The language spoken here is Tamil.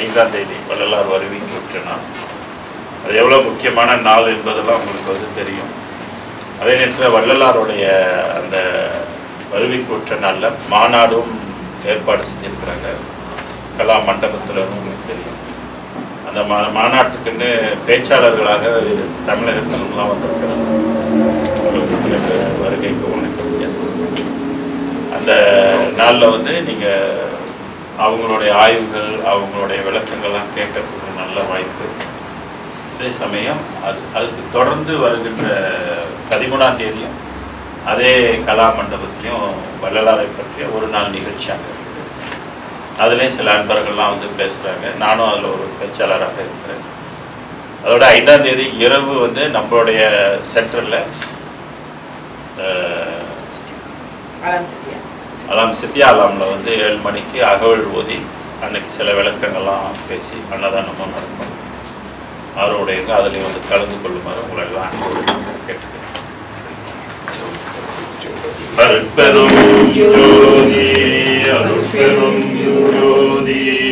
ஐந்தாம் தேதி வள்ளலார் வருவிக்கின்ற நாள் அது எவ்வளோ முக்கியமான நாள் என்பதெல்லாம் உங்களுக்கு வந்து தெரியும் அதே நேரத்தில் வள்ளலாருடைய அந்த வருவிக்கூற்ற நாளில் மாநாடும் ஏற்பாடு செஞ்சுருக்கிறாங்க கலா மண்டபத்தில் உங்களுக்கு தெரியும் அந்த மா மாநாட்டுக்குன்னு பேச்சாளர்களாக தமிழகத்திலாம் வந்திருக்கிறாங்க உங்களுக்கு வருகைக்கு வணக்கம் அந்த நாளில் வந்து நீங்கள் அவங்களுடைய ஆய்வுகள் அவங்களுடைய விளக்கங்கள்லாம் கேட்கறதுக்கு ஒரு நல்ல வாய்ப்பு அதே சமயம் அது அதுக்கு தொடர்ந்து வருகின்ற பதிமூணாம் தேதியும் அதே கலா மண்டபத்திலையும் வள்ளலாரை பற்றிய ஒரு நாள் நிகழ்ச்சியாக இருக்குது அதுலேயும் சில அன்பர்கள்லாம் வந்து பேசுகிறாங்க நானும் அதில் ஒரு பேச்சாளராக இருக்கிறேன் அதோட ஐந்தாம் தேதி இரவு வந்து நம்மளுடைய சென்டரில் அலாம் சத்யா அலாம் சித்தியா அலாமில் வந்து ஏழு மணிக்கு அகவல் ஓதி அன்னைக்கு சில விளக்கங்கள்லாம் பேசி அன்னதானமும் நடக்கும் அவருடையங்க அதுலேயும் வந்து கலந்து கொள்ளுமாறு உங்களை எல்லாம் அன்போடு கேட்டுக்கிறேன் அருட்பெரும் ஜோதி அருட்பெரும் ஜோதி